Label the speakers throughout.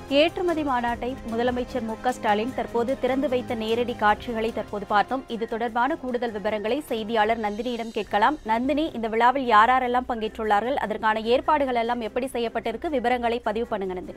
Speaker 1: ஏற்றுமதி மாநாட்டை முதலமைச்சர் மு க ஸ்டாலின் தற்போது திறந்து வைத்த நேரடி காட்சிகளை தற்போது பார்த்தோம் இது தொடர்பான கூடுதல் விவரங்களை செய்தியாளர் நந்தினியிடம் கேட்கலாம் நந்தினி இந்த விழாவில் யாரெல்லாம் பங்கேற்றுள்ளார்கள் அதற்கான ஏற்பாடுகள் எல்லாம் எப்படி செய்யப்பட்டிருக்கு விவரங்களை பதிவு பண்ணுங்க நந்தினி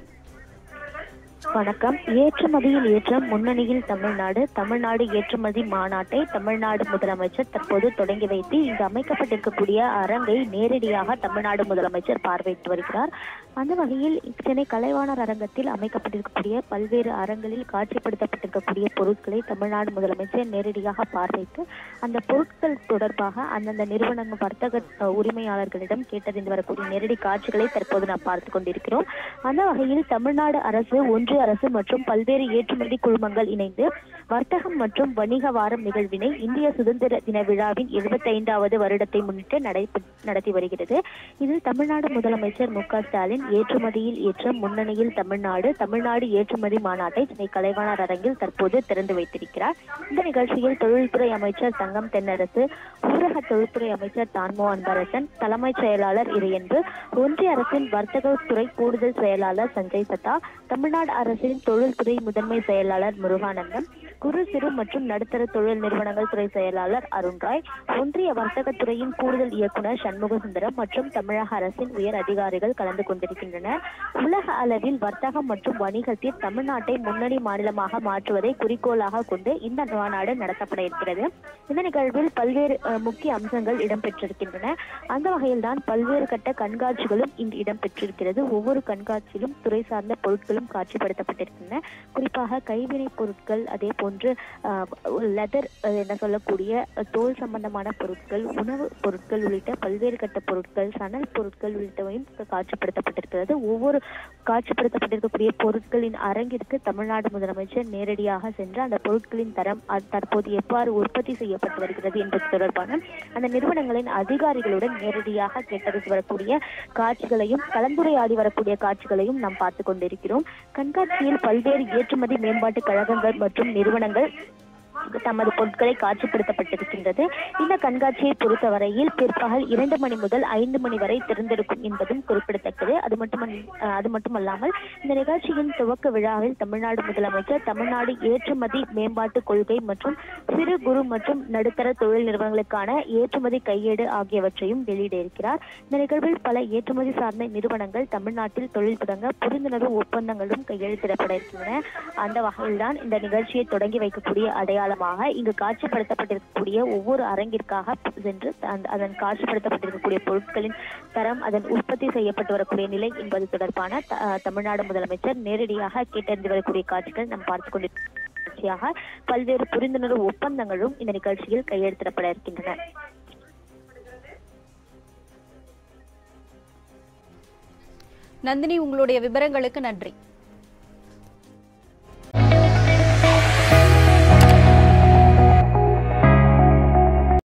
Speaker 2: வணக்கம் ஏற்றுமதியில் ஏற்றம் முன்னணியில் தமிழ்நாடு தமிழ்நாடு ஏற்றுமதி மாநாட்டை தமிழ்நாடு முதலமைச்சர் தற்போது தொடங்கி வைத்து இங்கு அமைக்கப்பட்டிருக்கக்கூடிய அரங்கை நேரடியாக தமிழ்நாடு முதலமைச்சர் பார்வையிட்டு வருகிறார் அந்த வகையில் சென்னை கலைவாணர் அரங்கத்தில் அமைக்கப்பட்டிருக்கக்கூடிய பல்வேறு அரங்களில் காட்சிப்படுத்தப்பட்டிருக்கக்கூடிய பொருட்களை தமிழ்நாடு முதலமைச்சர் நேரடியாக பார்வைத்து அந்த பொருட்கள் தொடர்பாக அந்தந்த நிறுவனங்கள் வர்த்தக அஹ், உரிமையாளர்களிடம் கேட்டறிந்து வரக்கூடிய நேரடி காட்சிகளை தற்போது நாம் பார்த்து கொண்டிருக்கிறோம் அந்த வகையில் தமிழ்நாடு அரசு ஒன்றிய அரசு மற்றும் பல்வேறு ஏற்றுமதி குழுமங்கள் இணைந்து வர்த்தகம் மற்றும் வணிக வாரம் நிகழ்வினை இந்திய சுதந்திர தின விழாவின் 75வது வருடத்தை முன்னிட்டு நடை- நடத்தி வருகிறது இதில் தமிழ்நாடு முதலமைச்சர் மு க ஸ்டாலின் ஏற்றுமதியில் ஏற்ற முன்னணியில் தமிழ்நாடு தமிழ்நாடு ஏற்றுமதி மாநாட்டை சென்னை கலைவாணர் அரங்கில் தற்போது திறந்து வைத்திருக்கிறார் இந்த நிகழ்ச்சியில் தொழில்துறை அமைச்சர் தங்கம் தென்னரசு ஊரக தொழில்துறை அமைச்சர் தான்மோ அன்பரசன் தலைமைச் செயலாளர் இறையன்பு ஒன்றிய அரசின் வர்த்தகத்துறை கூடுதல் செயலாளர் சஞ்சய் சத்தா தமிழ்நாடு அரசின் தொழில்துறை முதன்மை செயலாளர் முருகானந்தம் குறு சிறு மற்றும் நடுத்தர தொழில் நிறுவனங்கள் துறை செயலாளர் அருண் ராய் ஒன்றிய வர்த்தகத்துறையின் கூடுதல் இயக்குனர் சண்முக சுந்தரம் மற்றும் தமிழக அரசின் உயர் அதிகாரிகள் கலந்து கொண்டிருக்கின்றனர் உலக அளவில் வர்த்தகம் மற்றும் வணிகத்தில் தமிழ்நாட்டை முன்னணி மாநிலமாக மாற்றுவதை குறிக்கோளாக கொண்டு இந்த மாநாடு நடத்தப்பட இருக்கிறது இந்த நிகழ்வில் பல்வேறு அஹ், முக்கிய அம்சங்கள் இடம்பெற்றிருக்கின்றன அந்த வகையில்தான் பல்வேறு கட்ட கண்காட்சிகளும் இங்கு இடம்பெற்றிருக்கிறது ஒவ்வொரு கண்காட்சியிலும் துறை சார்ந்த பொருட்களும் காட்சிப்படுத்தப்பட்டிருக்கின்றன குறிப்பாக கைவினைப் பொருட்கள் அதே போன்று லெதர் என்ன சொல்லக்கூடிய அஹ், தோல் சம்பந்தமான பொருட்கள் உணவு பொருட்கள் உள்ளிட்ட பல்வேறு கட்ட பொருட்கள் சணல் பொருட்கள் உள்ளிட்டவையும் காட்சிப்படுத்தப்பட்டிருக்கிறது ஒவ்வொரு காட்சிப்படுத்தப்பட்டிருக்கக்கூடிய பொருட்களின் அரங்கிற்கு தமிழ்நாடு முதலமைச்சர் நேரடியாக சென்று அந்த பொருட்களின் தரம் அது தற்போது எவ்வாறு உற்பத்தி செய்யப்பட்டு வருகிறது என்பது தொடர்பான அந்த நிறுவனங்களின் அதிகாரிகளுடன் நேரடியாக கேட்டறிந்து வரக்கூடிய காட்சிகளையும் கலந்துரையாடி வரக்கூடிய காட்சிகளையும் நாம் பார்த்து கொண்டிருக்கிறோம் கண்காட்சியில் பல்வேறு ஏற்றுமதி மேம்பாட்டு கழகங்கள் மற்றும் நிறுவனங்கள் தமது பொருட்களை காட்சிப்படுத்தப்பட்டிருக்கின்றது இந்த கண்காட்சியை பொறுத்தவரையில் பிற்பகல் இரண்டு மணி முதல் ஐந்து மணி வரை திறந்திருக்கும் என்பதும் குறிப்பிடத்தக்கது அது மட்டுமன் அஹ், அது மட்டுமல்லாமல் இந்த நிகழ்ச்சியின் துவக்க விழாவில் தமிழ்நாடு முதலமைச்சர் தமிழ்நாடு ஏற்றுமதி மேம்பாட்டு கொள்கை மற்றும் சிறு குறு மற்றும் நடுத்தர தொழில் நிறுவனங்களுக்கான ஏற்றுமதி கையேடு ஆகியவற்றையும் வெளியிட இருக்கிறார் இந்த நிகழ்வில் பல ஏற்றுமதி சார்ந்த நிறுவனங்கள் தமிழ்நாட்டில் தொழில் தொடங்க புரிந்துணர்வு ஒப்பந்தங்களும் கையெழுத்திடப்பட இருக்கின்றன அந்த வகையில்தான் இந்த நிகழ்ச்சியை தொடங்கி வைக்கக்கூடிய அடையாளமாக இங்கு காட்சிப்படுத்தப்பட்டிருக்கக்கூடிய ஒவ்வொரு அரங்கிற்காக சென்று அந்த- அதன் காட்சிப்படுத்தப்பட்டிருக்கக்கூடிய பொருட்களின் தரம் அதன் உற்பத்தி செய்யப்பட்டு வரக்கூடிய நிலை என்பது தொடர்பான த- அஹ் தமிழ்நாடு முதலமைச்சர் நேரடியாக கேட்டறிந்து வரக்கூடிய காட்சிகள் நாம் பார்த்து கொண்டிருக்கிறோம் நிகழ்ச்சியாக பல்வேறு புரிந்துணர்வு ஒப்பந்தங்களும் இந்த நிகழ்ச்சியில் கையெழுத்திடப்பட இருக்கின்றன
Speaker 1: நந்தினி உங்களுடைய விவரங்களுக்கு நன்றி